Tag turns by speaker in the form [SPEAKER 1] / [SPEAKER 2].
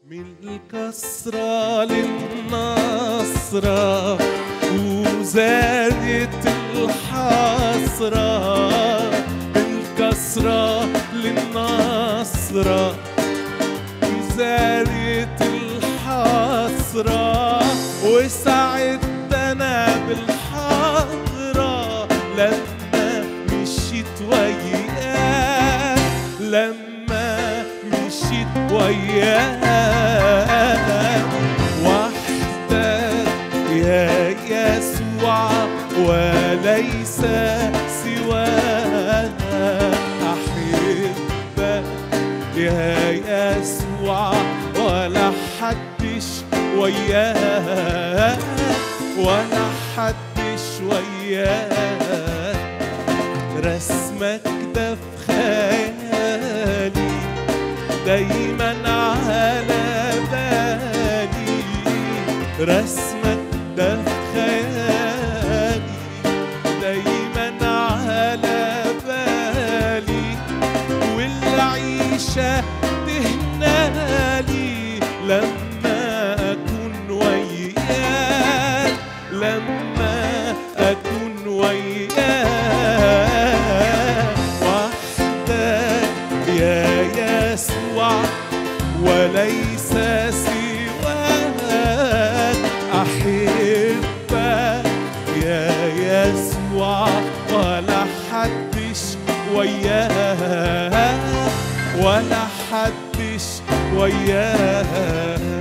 [SPEAKER 1] من الكسرة للنصرة وزادت الحسرة من الكسرة للنصرة وزادت الحسرة وسعدت أنا بالحضرة لما مشيت وياك لما مشيت وياك وحدك يا يسوع وليس سواك أحبك يا يسوع ولا حدش وياك ولا حدش وياك رسمك ده في خيالي دايما على بالي رسمك ده في خيالي دايما على بالي والعيشة تهنالي لما أكون وياك لما أكون وياك وحدك يا يسوع وليس سواك أحبك يا يسوع ولا حدش وياك ولا حدش وياك